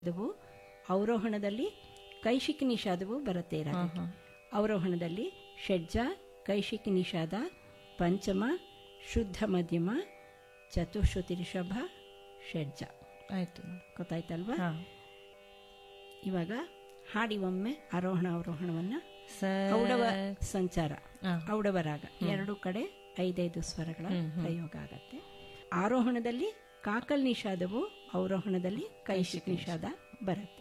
ನಿಷಾದವು ಅವರೋಹಣದಲ್ಲಿ ಕೈಶಿಕ್ ನಿಷಾದವು ಬರುತ್ತೆ ರಾಗಕ್ಕೆ ಅವರೋಹಣದಲ್ಲಿ ಷಡ್ಜ ಕೈಶಿಕ್ ನಿಷಾದ ಪಂಚಮ ಶುದ್ಧ ಮಧ್ಯಮ ಚತುಶ್ರುತಿ ರಿಷಭ ಷಡ್ಜ ಆಯ್ತು ಗೊತ್ತಾಯ್ತಲ್ವಾ ಹಾ ಇವಾಗ ಹಾಡಿ ಒಮ್ಮೆ ಆರೋಹಣ ಅವರೋಹಣವನ್ನ ಸರ್ ಔಡವ ಸಂಚಾರ ಹಾ. ಔಡವ ರಾಗ ಎರಡು ಕಡೆ ಐದೈದು ಸ್ವರಗಳ ಪ್ರಯೋಗ ಆಗತ್ತೆ ಆರೋಹಣದಲ್ಲಿ ಕಾಕಲ್ ನಿಷಾದವು ಅವರೋಹಣದಲ್ಲಿ ಕೈಶಿಕ್ ನಿಷಾದ ಬರುತ್ತೆ